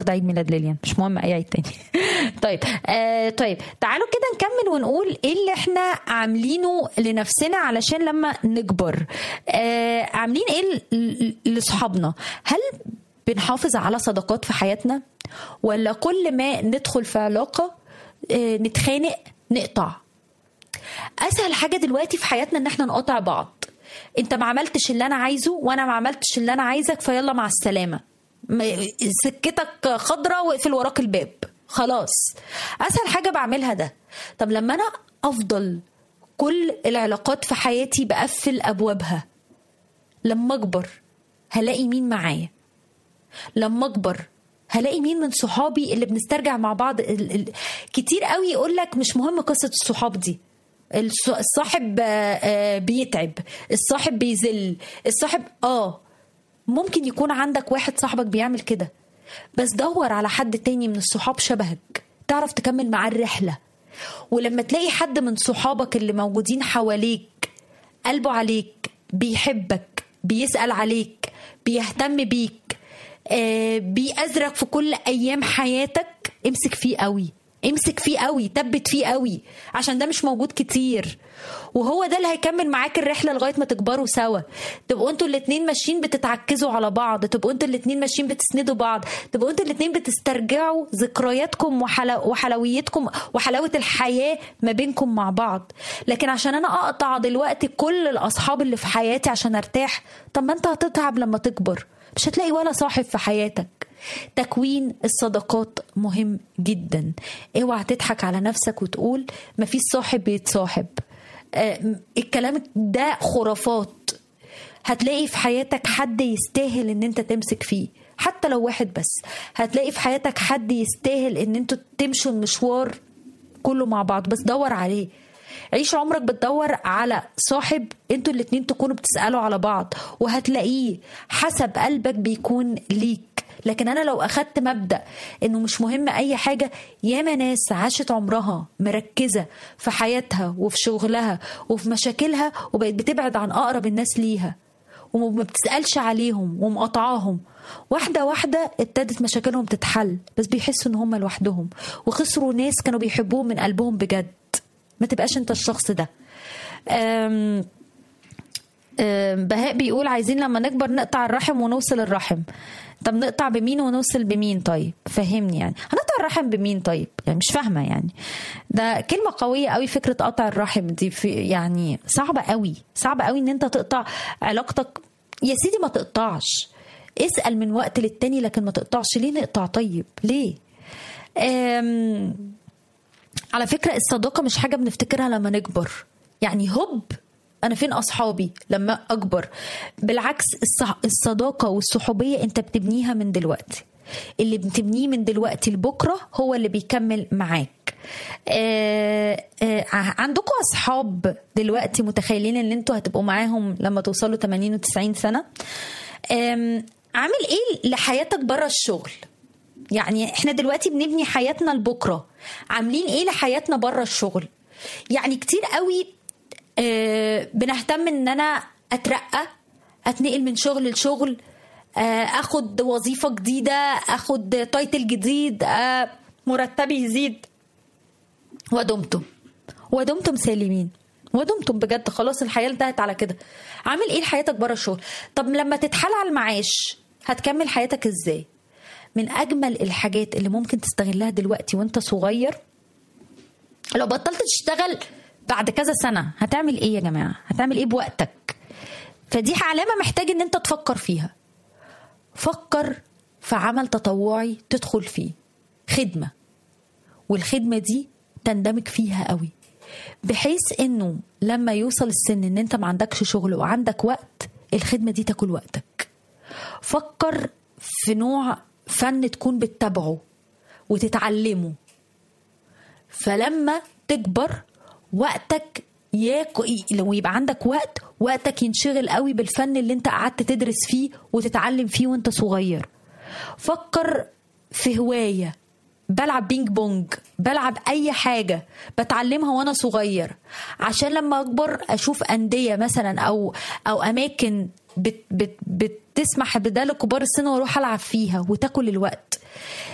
النهارده عيد ميلاد ليليان مش مهم اي عيد تاني طيب آه طيب تعالوا كده نكمل ونقول ايه اللي احنا عاملينه لنفسنا علشان لما نكبر آه عاملين ايه ل- ل- لاصحابنا هل بنحافظ على صداقات في حياتنا ولا كل ما ندخل في علاقه آه نتخانق نقطع اسهل حاجه دلوقتي في حياتنا ان احنا نقاطع بعض انت ما عملتش اللي انا عايزه وانا ما عملتش اللي انا عايزك فيلا مع السلامه م- سكتك خضراء واقفل وراك الباب خلاص اسهل حاجه بعملها ده طب لما انا افضل كل العلاقات في حياتي بقفل ابوابها لما اكبر هلاقي مين معايا لما اكبر هلاقي مين من صحابي اللي بنسترجع مع بعض ال... ال... كتير قوي يقول لك مش مهم قصه الصحاب دي الص- الصاحب آه، آه، بيتعب الصاحب بيذل الصاحب اه ممكن يكون عندك واحد صاحبك بيعمل كده بس دور على حد تاني من الصحاب شبهك تعرف تكمل معاه الرحلة ولما تلاقي حد من صحابك اللي موجودين حواليك قلبه عليك بيحبك بيسأل عليك بيهتم بيك آه بيأزرك في كل أيام حياتك امسك فيه قوي امسك فيه قوي تبت فيه قوي عشان ده مش موجود كتير وهو ده اللي هيكمل معاك الرحله لغايه ما تكبروا سوا تبقوا انتوا الاتنين ماشيين بتتعكزوا على بعض تبقوا انتوا الاتنين ماشيين بتسندوا بعض تبقوا انتوا الاتنين بتسترجعوا ذكرياتكم وحلو وحلويتكم وحلاوه الحياه ما بينكم مع بعض لكن عشان انا اقطع دلوقتي كل الاصحاب اللي في حياتي عشان ارتاح طب ما انت هتتعب لما تكبر مش هتلاقي ولا صاحب في حياتك تكوين الصداقات مهم جدا اوعى تضحك على نفسك وتقول مفيش صاحب بيتصاحب آه، الكلام ده خرافات هتلاقي في حياتك حد يستاهل ان انت تمسك فيه حتى لو واحد بس هتلاقي في حياتك حد يستاهل ان انتوا تمشوا المشوار كله مع بعض بس دور عليه عيش عمرك بتدور على صاحب انتوا الاتنين تكونوا بتسألوا على بعض وهتلاقيه حسب قلبك بيكون ليك لكن انا لو اخدت مبدا انه مش مهم اي حاجه ياما ناس عاشت عمرها مركزه في حياتها وفي شغلها وفي مشاكلها وبقت بتبعد عن اقرب الناس ليها وما بتسالش عليهم ومقاطعاهم واحده واحده ابتدت مشاكلهم تتحل بس بيحسوا ان هم لوحدهم وخسروا ناس كانوا بيحبوهم من قلبهم بجد ما تبقاش انت الشخص ده أم أم بهاء بيقول عايزين لما نكبر نقطع الرحم ونوصل الرحم طب نقطع بمين ونوصل بمين طيب فهمني يعني هنقطع الرحم بمين طيب يعني مش فاهمه يعني ده كلمه قويه قوي فكره قطع الرحم دي في يعني صعبه قوي صعبه قوي ان انت تقطع علاقتك يا سيدي ما تقطعش اسال من وقت للتاني لكن ما تقطعش ليه نقطع طيب ليه أم على فكرة الصداقة مش حاجة بنفتكرها لما نكبر يعني هوب أنا فين أصحابي لما أكبر بالعكس الصح- الصداقة والصحوبية أنت بتبنيها من دلوقتي اللي بتبنيه من دلوقتي لبكرة هو اللي بيكمل معاك آه آه عندكم أصحاب دلوقتي متخيلين أن أنتوا هتبقوا معاهم لما توصلوا 80 و 90 سنة آم، عامل إيه لحياتك بره الشغل يعني احنا دلوقتي بنبني حياتنا لبكره عاملين ايه لحياتنا بره الشغل يعني كتير قوي آه بنهتم ان انا اترقى اتنقل من شغل لشغل آه اخد وظيفه جديده اخد تايتل جديد آه مرتبي يزيد ودمتم ودمتم سالمين ودمتم بجد خلاص الحياه انتهت على كده عامل ايه لحياتك بره الشغل طب لما تتحال على المعاش هتكمل حياتك ازاي من اجمل الحاجات اللي ممكن تستغلها دلوقتي وانت صغير لو بطلت تشتغل بعد كذا سنه هتعمل ايه يا جماعه هتعمل ايه بوقتك فدي علامه محتاج ان انت تفكر فيها فكر في عمل تطوعي تدخل فيه خدمه والخدمه دي تندمج فيها قوي بحيث انه لما يوصل السن ان انت ما عندكش شغل وعندك وقت الخدمه دي تاكل وقتك فكر في نوع فن تكون بتتابعه وتتعلمه فلما تكبر وقتك ياكل لو يبقى عندك وقت وقتك ينشغل قوي بالفن اللي انت قعدت تدرس فيه وتتعلم فيه وانت صغير فكر في هواية بلعب بينج بونج بلعب اي حاجة بتعلمها وانا صغير عشان لما اكبر اشوف اندية مثلا او او اماكن بت بت بتسمح بده لكبار السن واروح العب فيها وتاكل الوقت